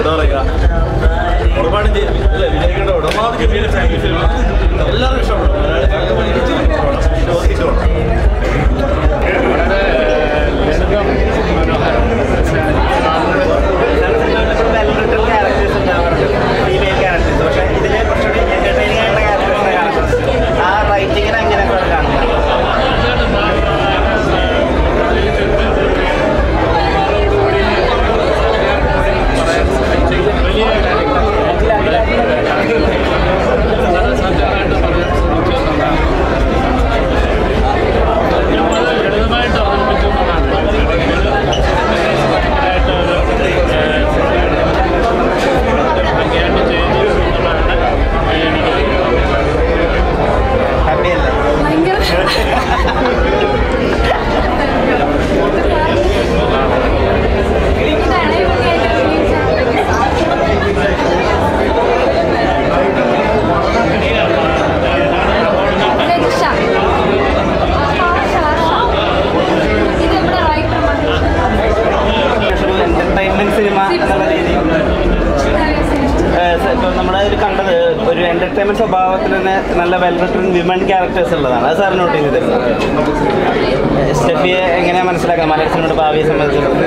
എന്താ പറയുക ഒരുപാട് ജെ- അല്ലേ, വിജയിക്കേണ്ട ഒരുപാട് ഗംഭീര ഫാമിലി ഫിലിം എല്ലാവരും ഇഷ്ടപ്പെടും മലയാളി ഫാമിലി ഇഷ്ടപ്പെടും വെൽ ക്യാരക്ടേഴ്സ് ഉണ്ടാവാറുണ്ട് ഫീമെയിൽ ക്യാരക്ടേഴ്സ് പക്ഷേ ഇതിൽ കുറച്ചുകൂടി എൻ്റർടൈനിങ് ആയിട്ടുള്ള ക്യാരക്ടേഴ്സിനെ കാണുന്നത് ആ റൈറ്റിങ്ങിനെ അങ്ങനെ കാണുന്നത് ഹാപ്പി അല്ലേ ഭയങ്കര ഇതാണ് ഇവരുടെയായിട്ട് രക്ഷ ഇത് നമ്മുടെ റൈറ്റർ എൻ്റർടൈൻമെൻറ്റ് സിനിമ എന്നുള്ള രീതിയിൽ ഇപ്പം നമ്മുടെ ഇതിൽ കണ്ടത് ഒരു എൻ്റർടൈൻമെൻറ്റ് സ്വഭാവത്തിൽ തന്നെ നല്ല വെൽ റിട്ടൺ വിമൻ ക്യാരക്ടേഴ്സ് ഉള്ളതാണ് അത് സാർ നോട്ട് ചെയ്തിരുന്നത് സ്റ്റെഫിയെ എങ്ങനെയാണ് മനസ്സിലാക്കുന്നത് മലയാള സിനിമയുടെ ഭാവിയെ സംബന്ധിച്ചിടത്തോളം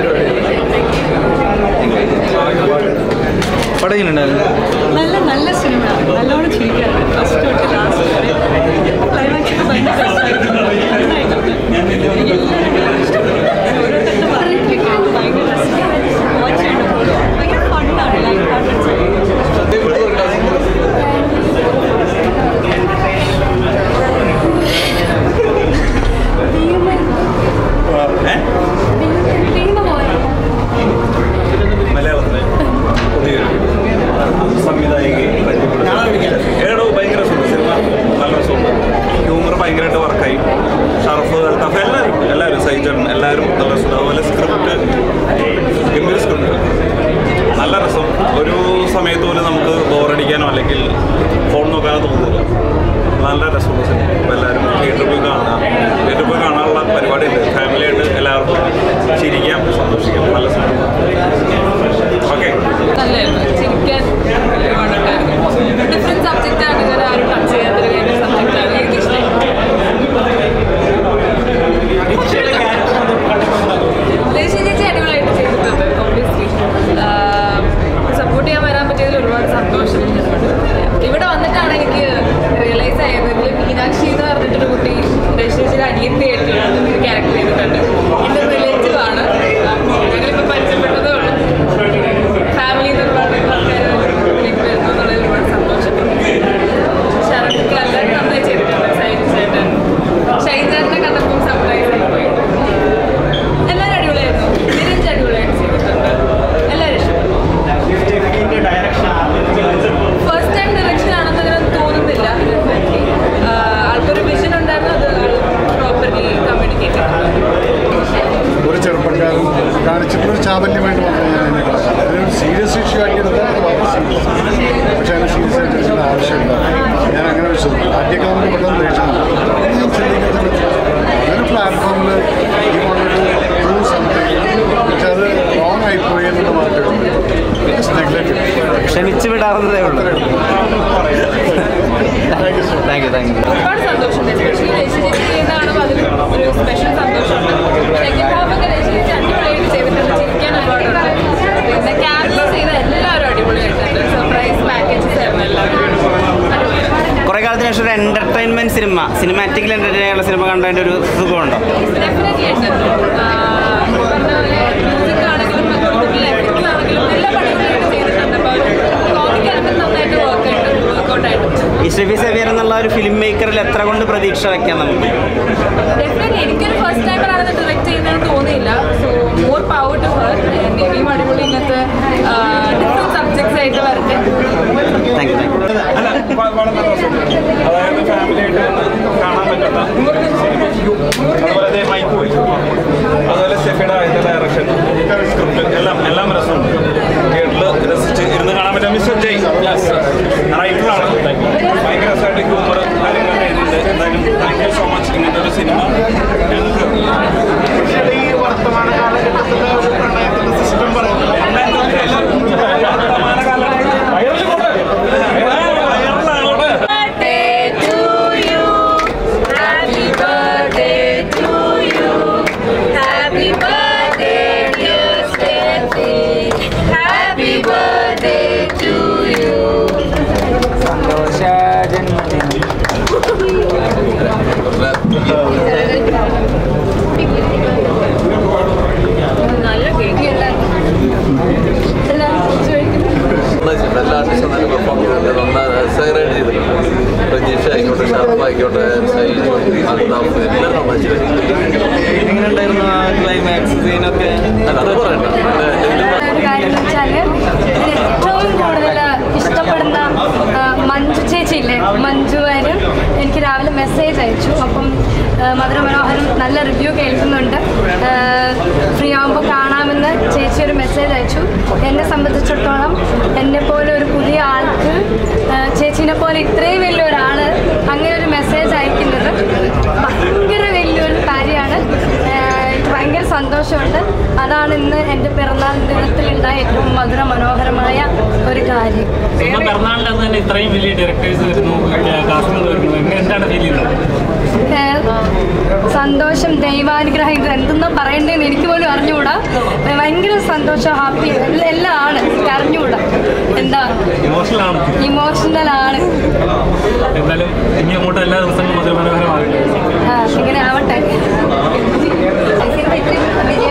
പടം എങ്ങനെയുണ്ടായിരുന്നു നല്ല നല്ല സിനിമയാണ് നല്ലോണം ചിരിക്കാറുണ്ട് ഫസ്റ്റ് തൊട്ട് ലാസ്റ്റ് വരെ ക്ലൈമാക്സ് ഭയങ്കര രസമായിരുന്നു. നന്നായിട്ടുണ്ട്. എനിക്ക് എല്ലാവരും ഇഷ്ടപ്പെട്ടു. ഓരോരുത്തരുടെ പറയുന്നതൊക്കെ ഭയങ്കര രസമാണ്. Watch ചെയ്യണം. ഭയങ്കര ഫണ്ണാണ് ലൈക്ക് ഹാർട്ടഡ് വീണ പോലെ മലയാളത്തിലെ പുതിയൊരു സംവിധായികയെ പരിചയപ്പെടുത്തി ഏടോ ഭയങ്കര സുഖം സിനിമ നല്ല രസമുണ്ട് ഹ്യൂമർ ഭയങ്കരമായിട്ട് വർക്കായി ഷർഫ് അൽത്താഫ് എല്ലാവരും എല്ലാവരും സൈജൺ എല്ലാവരും നല്ല രസമുണ്ട് അതുപോലെ സ്ക്രിപ്റ്റ് ഗംഭീര സ്ക്രിപ്റ്റ് നല്ല രസം ഒരു സമയത്ത് പോലും നമുക്ക് ബോറടിക്കാനോ അല്ലെങ്കിൽ ഫോൺ നോക്കാനോ തോന്നുന്നില്ല നല്ല രസമുള്ള സിനിമ അപ്പോൾ എല്ലാവരും തിയേറ്ററിൽ പോയി കാണാം തിയേറ്ററിൽ പോയി കാണാനുള്ള പരിപാടിയുണ്ട് ഫാമിലിയായിട്ട് എല്ലാവർക്കും ചിരിക്കാം സന്തോഷിക്കാം നല്ല സിനിമ ഓക്കെ നല്ലതായിരുന്നു ചിരിക്കാൻ ഒരുപാടുണ്ടായിരുന്നു ഡിഫറെൻറ്റ് സബ്ജക്റ്റാണ് ഇങ്ങനെ ആരും ടച്ച് ചെയ്യാത്തൊരു കഴിഞ്ഞ സബ്ജക്റ്റാണ് എനിക്ക് ദേശീയ ചേച്ചി അടിപൊളിയായിട്ട് ചെയ്തിട്ടുണ്ട് ഒബ്വിയസ്ലി സപ്പോർട്ട് ചെയ്യാൻ വരാൻ പറ്റിയതിൽ ഒരുപാട് സന്തോഷം ഇവിടെ വന്നിട്ടാണ് എനിക്ക് റിയലൈസ് ആയത് ഇതിൽ മീനാക്ഷി എന്ന് പറഞ്ഞിട്ടൊരു കുട്ടി ദേശീയ ചേച്ചിയുടെ അനിയത്തിയായിട്ട് ഒരു ക്യാരക്ടർ ചെയ്തിട്ടുണ്ട് എൻ്റെ റിലേറ്റീവ് ആണ് ഞങ്ങളിപ്പോൾ പരിചയപ്പെട്ടതേ ഉള്ളൂ ഫാമിലിയിൽ നിന്ന് ഒരുപാട് ആൾക്കാർ ഇതിലേക്ക് വരുന്നു എന്നുള്ളതിൽ ഒരുപാട് സന്തോഷം ശരണിക്ക് എല്ലാവരും നന്നായി ചെയ്തിട്ടുണ്ട് സൈനിക ചേട്ടൻ ഷൈൻ ചേട്ടനെ കണ്ടപ്പോൾ സർപ്രൈസ് ആയി പോയി എല്ലാവരും അടിപൊളിയായിരുന്നു നിരഞ്ജ് അടിപൊളിയായിട്ട് ചെയ്തിട്ടുണ്ട് എല്ലാവരും ഇഷ്ടപ്പെട്ടു ഫസ്റ്റ് ടൈം ഡയറക്ഷൻ ആണെന്ന് അങ്ങനെ തോന്നുന്നില്ല ആഹ് ആൾക്കൊരു വിഷൻ ഉണ്ടായിരുന്നു അത് പ്രോപ്പർലി കമ്മ്യൂണിക്കേറ്റ് ചെയ്തിട്ടുണ്ട് ഒരു ചെറുപ്പക്കാരൻ കാണിച്ചിട്ടുള്ള ഒരു ചാബല്യമായിട്ട് മാത്രമേ ഞാൻ അതിനെ കാണൂ അതിനൊരു സീരിയസ് ഇഷ്യൂ ആക്കിയെടുത്താൽ അത് വളരെ സീരിയസ് പക്ഷേ അതിന് സീരിയസ് ആയിട്ട് എടുക്കേണ്ട ആവശ്യമില്ല ഞാൻ അങ്ങനെ വിശ്വസിക്കുന്നു ആദ്യമൊക്കെ നമുക്ക് പെട്ടെന്ന് ദേഷ്യം വരും. അത് ഞാൻ ചിന്തിക്കുന്നത് അങ്ങനെ പ്ലാറ്റ്ഫോമിൽ ഈ വന്നിട്ട് പ്രൂവ് സംതിങ് പക്ഷെ അത് റോങ് ആയിപ്പോയി എന്നുള്ള മാത്രമേ നെഗ്ലക്റ്റ് ക്ഷമിച്ച് വിടാറുന്നതേ ഉള്ളൂ thank you so much thank you thank you ഒരുപാട് സന്തോഷമുണ്ട് എസ്പെഷ്യലി ദേശീയ ചേച്ചി ചെയ്യുന്നതാണ് അതിൽ ഒരു സ്പെഷ്യൽ സന്തോഷമുണ്ട് സെക്കൻഡ് ഹാഫൊക്കെ ദേശീയ ചേച്ചി അടിപൊളിയായിട്ട് ചെയ്തിട്ടുണ്ട് ചിരിക്കാൻ ഒരുപാടുണ്ട് പിന്നെ ക്യാപ്ചർ ചെയ്ത എല്ലാവരും അടിപൊളിയായിട്ടുണ്ട് സർപ്രൈസ് പാക്കേജസ് ആയിരുന്നു എല്ലാവരും അടിപൊളിയായിരുന്നു. കുറേ കാലത്തിന് ശേഷം ഒരു എൻ്റർടൈൻമെൻറ്റ് സിനിമ സിനിമാറ്റിക്കൽ എൻ്റർടൈൻ ഉള്ള സിനിമ കണ്ടതിൻ്റെ ഒരു സുഖമുണ്ടോ ഡെഫിനറ്റ്ലി ഉണ്ട് ആഹ് പറഞ്ഞ പോലെ മ്യൂസിക് ആണെങ്കിലും എഫക്ട്സ് ആണെങ്കിലും എല്ലാ പണികളായിട്ട് ചെയ്തിട്ടുണ്ട് അപ്പോൾ കോമിക് എലമെന്റ് നന്നായിട്ട് വർക്ക് ആയിട്ട് വർക്കൗട്ട് ആയിട്ടുണ്ട് ഈ ഷെഫി സേവിയർ എന്നുള്ള ഒരു ഫിലിം മേക്കറിൽ എത്ര കൊണ്ട് പ്രതീക്ഷ വയ്ക്കാം നമുക്ക് ഡെഫിനറ്റ്ലി എനിക്കൊരു ഫസ്റ്റ് ടൈം ആണ് ഡയറക്റ്റ് ചെയ്യുന്നതെന്ന് തോന്നിയില്ല so more power to her ഇനിയും അടിപൊളി ഇങ്ങനത്തെ ഡിഫറെൻറ്റ് സബ്ജക്ട്സ് ആയിട്ട് വരട്ടെ താങ്ക് യു താങ്ക് യു അല്ല വ- വളരെ നല്ല രസമുണ്ട് അതായത് ഫാമിലിയായിട്ട് വന്ന് കാണാൻ പറ്റുന്ന അതുപോലെ അതേ മൈക്ക് പോയി അതുപോലെ സ്റ്റെഫിയുടെ ആദ്യത്തെ ഡയറക്ഷൻ സ്ക്രിപ്റ്റ് എല്ലാം എല്ലാം രസമുണ്ട് തിയേറ്ററിൽ രസിച്ച് ഇരുന്ന് കാണാൻ പറ്റും മിസ്റ്റർ ജയ് റൈറ്ററാണ് ഭയങ്കര രസമായിട്ട് ഹ്യൂമർ കാര്യങ്ങളൊക്കെ എഴുതിയിട്ട് എന്തായാലും താങ്ക് യു സോ മച്ച് ഇങ്ങനത്തെ ഒരു സിനിമ ഞങ്ങൾക്ക് ഈ വർത്തമാന കാലഘട്ടത്തിലെ ഒരു പ്രണയത്തിന്റെ സിസ്റ്റം പറയുന്നത് ആയിക്കോട്ടെ സൈജു അൽതാഫ് എല്ലാവരും നന്നായി ചെയ്തു. എങ്ങനെ ഉണ്ടായിരുന്നു ആ ക്ലൈമാക്സ് സീനൊക്കെ അല്ല, അത് പറയണ്ട ഇതില് ഒരു കാര്യം എന്ന് വെച്ചാല് ഇതിൽ ഏറ്റവും കൂടുതൽ ഇഷ്ടപ്പെടുന്ന ആ, മഞ്ജു ചേച്ചിയില്ലേ മഞ്ജു വാര്യർ എനിക്ക് രാവിലെ മെസ്സേജ് അയച്ചു അപ്പം ആ, മധുര മനോഹരം നല്ല റിവ്യൂ കേൾക്കുന്നുണ്ട് ഫ്രീ ആകുമ്പോൾ കാണാമെന്ന് ചേച്ചി ഒരു മെസ്സേജ് അയച്ചു എന്നെ സംബന്ധിച്ചിടത്തോളം എന്നെ പോലെ ഒരു പുതിയ ആൾക്ക് ആ, ചേച്ചീനെ പോലെ ഇത്രയും വലിയ ഒരാൾ അങ്ങനെ ഒരു മെസ്സേജ് അയക്കുന്നത് ഭയങ്കര വലിയൊരു കാര്യമാണ് ആ, എനിക്ക് ഭയങ്കര സന്തോഷമുണ്ട് അതാണ് ഇന്ന് എൻ്റെ പിറന്നാൾ ദിനത്തിലുണ്ടായ ഏറ്റവും മധുര മനോഹരമായ ഒരു കാര്യം സ്വന്തം പിറന്നാളിൻ്റെ അന്ന് തന്നെ ഇത്രയും വലിയ ഡയറക്ടേഴ്സ് വരുന്നു കാസ്റ്റുകൾ വരുന്നു എങ്ങനെ എന്താണ് ഫീൽ ചെയ്യുന്നത് ഏഹ് സന്തോഷം ദൈവാനുഗ്രഹം ഇത് എന്തെന്നാ പറയണ്ടേന്ന് എനിക്ക് പോലും അറിഞ്ഞുകൂടാ ഏഹ് ഭയങ്കര സന്തോഷം ഹാപ്പി എല്ലാം ആണ് എനിക്ക് അറിഞ്ഞുകൂടാ എന്താ ഇമോഷണലാണ് ഇമോഷണൽ ആണ് എന്തായാലും ഇനി അങ്ങോട്ട് എല്ലാ ദിവസങ്ങളും മധുര മനോഹരമാകട്ടെ ആ, ഇങ്ങനെ ആവട്ടെ